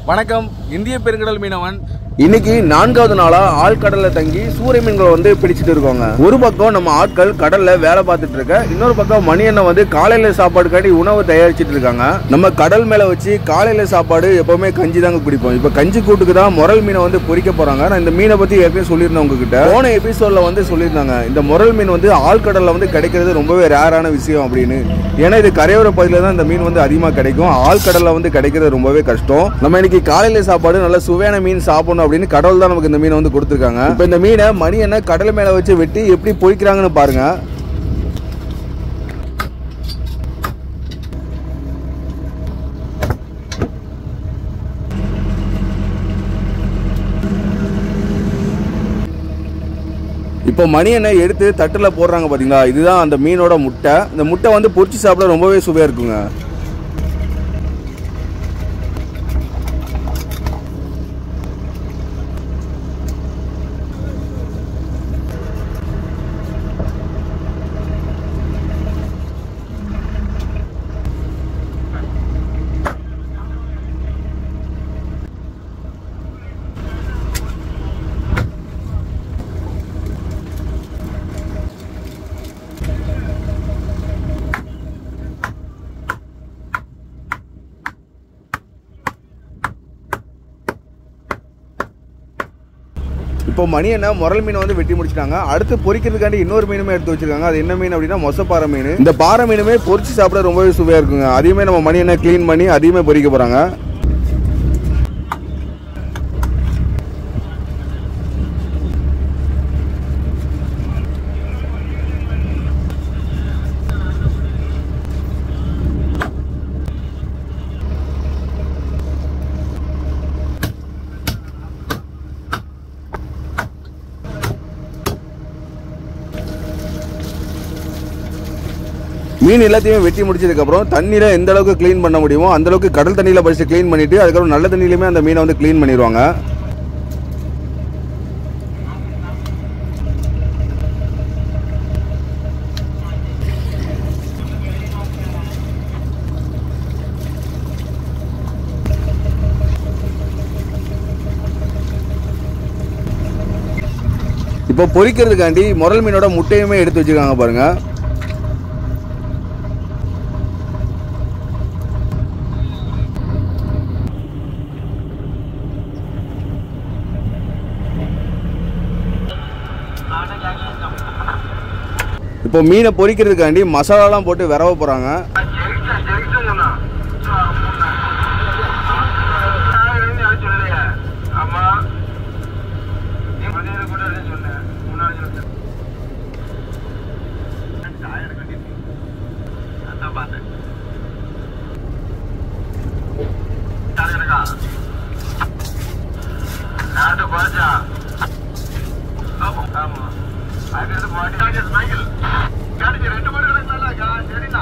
வணக்கம் இந்திய பெருங்கடல் மீனவன் இன்னைக்கு நான்காவது நாளா ஆழ்கடல்ல தங்கி சூரிய மீன்களை வந்து பிடிச்சிட்டு இருக்காங்க ஒரு பக்கம் நம்ம ஆட்கள் கடல்ல வேலை பார்த்துட்டு இருக்க இன்னொரு பக்கம் மணி அண்ணன் வந்து காலையில சாப்பாடுக்காண்டி உணவு தயாரிச்சிட்டு இருக்காங்க நம்ம கடல் மேல வச்சு காலையில சாப்பாடு எப்பவுமே கஞ்சி தாங்க குடிப்போம் இப்ப கஞ்சி கூட்டுக்கு தான் முரல் மீனை வந்து பொரிக்க போறாங்க நான் இந்த மீனை பத்தி ஏற்கனவே சொல்லியிருந்தேன் உங்ககிட்ட போன எபிசோட்ல வந்து சொல்லியிருந்தாங்க இந்த முரல் மீன் வந்து ஆழ்கடல்ல வந்து கிடைக்கிறது ரொம்பவே ரேரான விஷயம் அப்படின்னு ஏன்னா இது கரையோர பகுதியில தான் இந்த மீன் வந்து அதிகமா கிடைக்கும் ஆழ்கடல்ல வந்து கிடைக்கிறது ரொம்பவே கஷ்டம் நம்ம இன்னைக்கு காலையில சாப்பாடு நல்ல சுவையான மீன் சாப்பிடணும் அப்படின்னு கடவுள் தான் நமக்கு இந்த மீனை வந்து கொடுத்துருக்காங்க இப்போ இந்த மீனை மணி என்ன கடல் மேல வச்சு வெட்டி எப்படி பொரிக்கிறாங்கன்னு பாருங்க இப்போ மணி எண்ணெய் எடுத்து தட்டில் போடுறாங்க பார்த்தீங்களா இதுதான் அந்த மீனோட முட்டை இந்த முட்டை வந்து பொரிச்சு சாப்பிட ரொம்பவே சுவையாக இருக்குங்க இப்போ மணி என்ன முரல் மீனை வந்து வெட்டி முடிச்சிட்டாங்க அடுத்து பொரிக்கிறதுக்காண்டி இன்னொரு மீனுமே எடுத்து வச்சிருக்காங்க அது என்ன மீன் அப்படின்னா மொசப்பாறை மீன் இந்த பாறை மீனுமே பொரிச்சு சாப்பிட ரொம்பவே சுவையா இருக்குங்க அதையுமே நம்ம மணி என்ன க்ளீன் பண்ணி அதையுமே பொரிக்க போறாங்க மீன் எல்லாத்தையுமே வெட்டி முடிச்சதுக்கு அப்புறம் தண்ணியில எந்த அளவுக்கு க்ளீன் பண்ண முடியுமோ அந்த அளவுக்கு கடல் தண்ணியில படிச்சு க்ளீன் பண்ணிட்டு அதுக்கப்புறம் நல்ல தண்ணியிலுமே அந்த மீனை வந்து க்ளீன் பண்ணிடுவாங்க இப்போ பொரிக்கிறதுக்காண்டி முரல் மீனோட முட்டையுமே எடுத்து வச்சிருக்காங்க பாருங்க இப்போ மீனை பொரிக்கிறதுக்காண்டி மசாலாலாம் போட்டு விரவ போறாங்க ரெண்டு மணி கணக்கு சரிண்ணா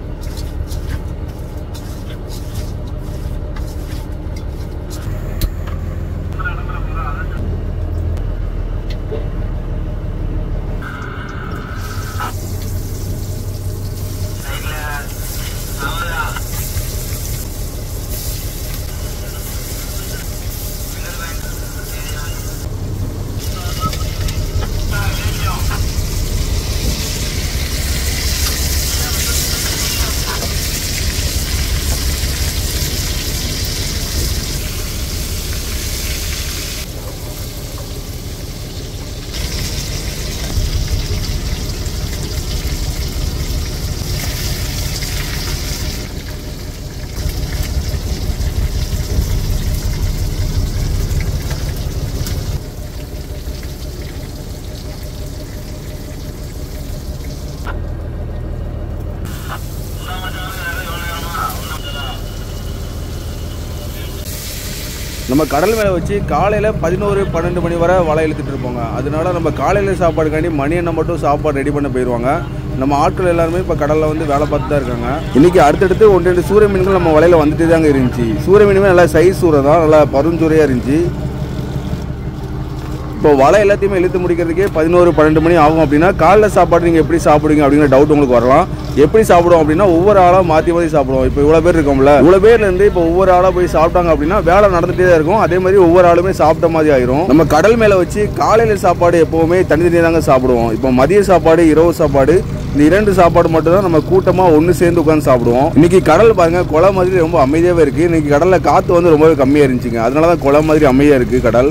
நம்ம கடல் மேலே வச்சு காலையில் பதினோரு பன்னெண்டு மணி வரை வலை இழுத்துட்டு இருப்போங்க அதனால நம்ம காலையில் சாப்பாடுக்காண்டி மணி எண்ணெய் மட்டும் சாப்பாடு ரெடி பண்ண போயிடுவாங்க நம்ம ஆட்கள் எல்லாருமே இப்போ கடலில் வந்து வேலை பார்த்து தான் இருக்காங்க இன்னைக்கு அடுத்தடுத்து ஒன்று ரெண்டு சூரிய மீன்கள் நம்ம வலையில் வந்துட்டு தாங்க இருந்துச்சு சூரிய மீனுமே நல்லா சைஸ் சூறை தான் நல்லா பருஞ்சூரையாக இருந்துச்சு இப்போ இப்போ வலை எல்லாத்தையுமே இழுத்து முடிக்கிறதுக்கே பதினோரு பன்னெண்டு மணி ஆகும் அப்படின்னா காலைல சாப்பாடு நீங்கள் எப்படி சாப்பிடுவீங்க அப்படிங்கிற டவுட் உங்களுக்கு வரலாம் எப்படி சாப்பிடுவோம் அப்படின்னா ஒவ்வொரு ஆளாக மாற்றி மாற்றி சாப்பிடுவோம் இப்போ இவ்வளோ பேர் இருக்கோம்ல இவ்வளோ பேர்லேருந்து இப்போ ஒவ்வொரு ஆளாக போய் சாப்பிட்டாங்க அப்படின்னா வேலை நடந்துகிட்டே தான் இருக்கும் அதே மாதிரி ஒவ்வொரு ஆளுமே சாப்பிட்ட மாதிரி ஆயிரும் நம்ம கடல் மேலே வச்சு காலையில் சாப்பாடு எப்போவுமே தனித்தனியாக தாங்க சாப்பிடுவோம் இப்போ மதிய சாப்பாடு இரவு சாப்பாடு இந்த இரண்டு சாப்பாடு மட்டும் தான் நம்ம கூட்டமாக ஒன்று சேர்ந்து உட்காந்து சாப்பிடுவோம் இன்னைக்கு கடல் பாருங்க குளம் மாதிரி ரொம்ப அமைதியாகவே இருக்குது இன்னைக்கு கடலில் காற்று வந்து ரொம்பவே கம்மியாக இருந்துச்சுங்க அதனால தான் குளம் மாதிரி அமைதியாக இருக்குது கடல்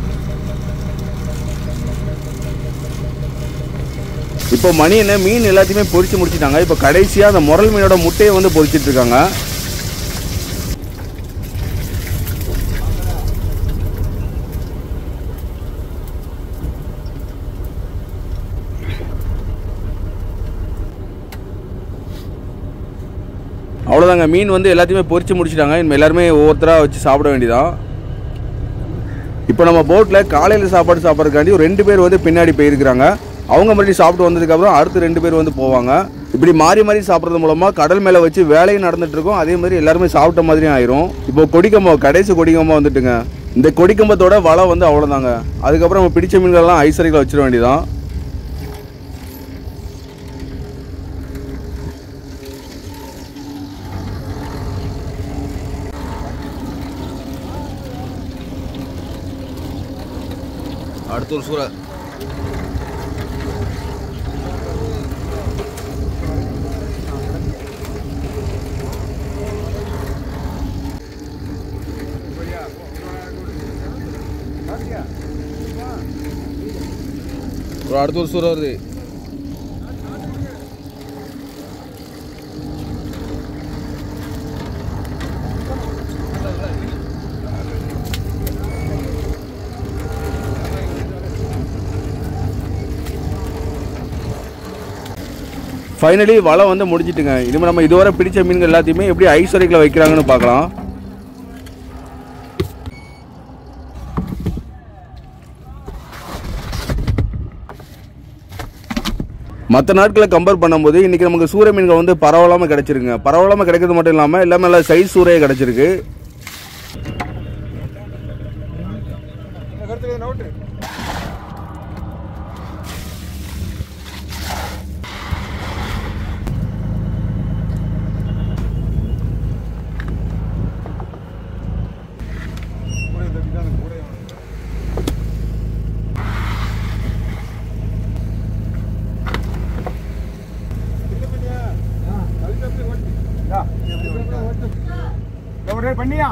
இப்போ மணி என்ன மீன் எல்லாத்தையுமே பொரிச்சு முடிச்சிட்டாங்க இப்போ கடைசியாக அந்த முரல் மீனோட முட்டையை வந்து பொரிச்சிட்டு இருக்காங்க அவ்வளோதாங்க மீன் வந்து எல்லாத்தையுமே பொரிச்சு முடிச்சிட்டாங்க இனிமேல் எல்லாருமே ஒவ்வொருத்தராக வச்சு சாப்பிட வேண்டியதான் இப்போ நம்ம போட்டில் காலையில் சாப்பாடு சாப்பிட்றதுக்காண்டி ஒரு ரெண்டு பேர் வந்து பின்னாடி போயிருக்கிறாங்க அவங்க மறுபடியும் சாப்பிட்டு வந்ததுக்கப்புறம் அடுத்து ரெண்டு பேர் வந்து போவாங்க இப்படி மாறி மாறி சாப்பிட்றது மூலமாக கடல் மேலே வச்சு வேலையும் நடந்துட்டு இருக்கும் அதே மாதிரி எல்லாருமே சாப்பிட்ட மாதிரியும் ஆயிரும் இப்போ கொடிக்கம்பம் கடைசி கொடிக்கம்பம் வந்துட்டுங்க இந்த கொடிக்கம்பத்தோட வலை வந்து அவ்வளோதாங்க அதுக்கப்புறம் நம்ம பிடிச்ச மீன்கள்லாம் ஐசரிக்கில் வச்சிட வேண்டியதான் அடுத்த ஒரு சூறை ஒரு அடுத்த ஒரு சூறை வருது ஃபைனலி வலை வந்து முடிச்சிட்டுங்க இனிமேல் நம்ம இதுவரை பிடிச்ச மீன்கள் எல்லாத்தையுமே எப்படி ஐஸ் வரைக்கில் வைக்கிறாங்கன்னு பார்க்கலாம் மற்ற நாட்களை கம்பேர் பண்ணும்போது இன்றைக்கி நமக்கு சூரிய மீன்கள் வந்து பரவலாமல் கிடச்சிருங்க பரவலாமல் கிடைக்கிறது மட்டும் இல்லாமல் எல்லாமே நல்லா சைஸ் சூறையே கிடச்சிருக்கு பண்ணியா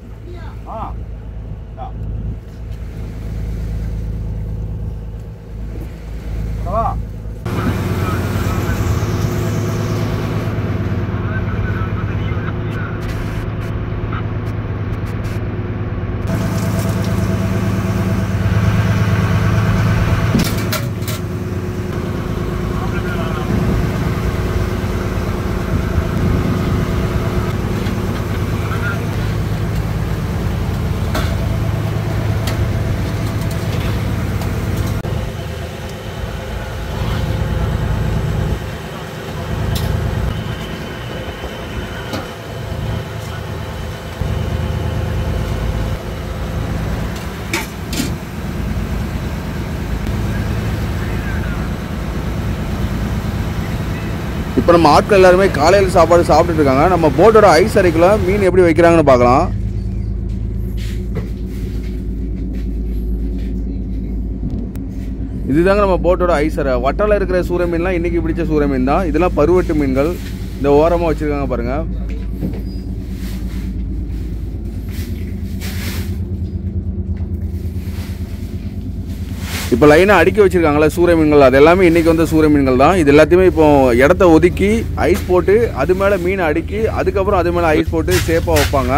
இப்போ நம்ம ஆட்கள் எல்லாருமே காலையில் சாப்பாடு சாப்பிட்டுட்டு இருக்காங்க நம்ம போட்டோட ஐஸ் அறைக்குள்ள மீன் எப்படி வைக்கிறாங்கன்னு பார்க்கலாம் இதுதாங்க நம்ம போட்டோட ஐஸ் அறை வட்டால இருக்கிற சூரிய மீன்லாம் இன்னைக்கு பிடிச்ச சூரிய மீன் தான் இதெல்லாம் பருவட்டு மீன்கள் இந்த ஓரமாக வச்சிருக்காங்க பாருங்க இப்போ லைனாக அடுக்கி வச்சிருக்காங்களே சூரிய மீன்கள் அது எல்லாமே இன்னைக்கு வந்த சூரிய மீன்கள் தான் இது எல்லாத்தையுமே இப்போ இடத்த ஒதுக்கி ஐஸ் போட்டு அது மேலே மீனை அடுக்கி அதுக்கப்புறம் அது மேலே ஐஸ் போட்டு சேஃபாக வைப்பாங்க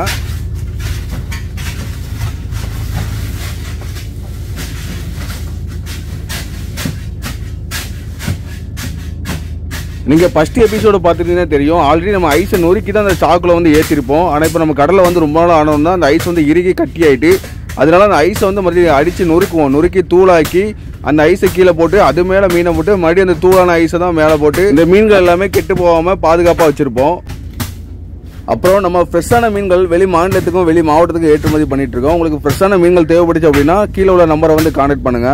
நீங்கள் ஃபஸ்ட் எபிசோடு பார்த்துட்டீங்கன்னா தெரியும் ஆல்ரெடி நம்ம ஐஸை நொறுக்கி தான் அந்த சாக்கில் வந்து ஏற்றிருப்போம் ஆனால் இப்போ நம்ம கடலில் வந்து ரொம்ப நாள் ஆனவங்க தான் அந்த ஐஸ் வந்து இறுகி கட்டி ஆயிட்டு அதனால அந்த ஐஸை வந்து மறுபடியும் அடித்து நொறுக்குவோம் நொறுக்கி தூளாக்கி அந்த ஐஸை கீழே போட்டு அது மேலே மீனை போட்டு மறுபடியும் அந்த தூளான ஐஸை தான் மேலே போட்டு இந்த மீன்கள் எல்லாமே கெட்டு போகாமல் பாதுகாப்பாக வச்சுருப்போம் அப்புறம் நம்ம ஃப்ரெஷ்ஷான மீன்கள் வெளி மாநிலத்துக்கும் வெளி மாவட்டத்துக்கும் ஏற்றுமதி பண்ணிட்டு இருக்கோம் உங்களுக்கு ஃப்ரெஷ்ஷான மீன்கள் தேவைப்பட்டுச்சு அப்படின்னா கீழே உள்ள நம்பரை வந்து கான்டாக்ட் பண்ணுங்க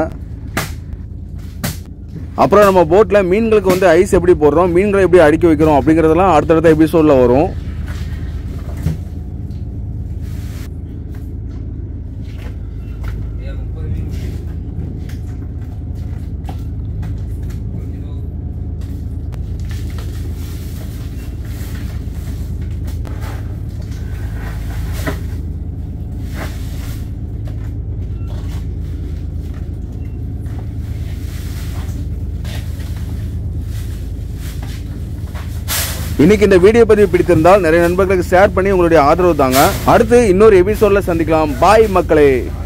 அப்புறம் நம்ம போட்டில் மீன்களுக்கு வந்து ஐஸ் எப்படி போடுறோம் மீன்களை எப்படி அடுக்கி வைக்கிறோம் அப்படிங்கிறதெல்லாம் அடுத்தடுத்த எபிசோடில் வரும் இன்னைக்கு இந்த வீடியோ பதிவு பிடித்திருந்தால் நிறைய நண்பர்களுக்கு ஷேர் பண்ணி உங்களுடைய ஆதரவு தாங்க அடுத்து இன்னொரு எபிசோட்ல சந்திக்கலாம் பாய் மக்களே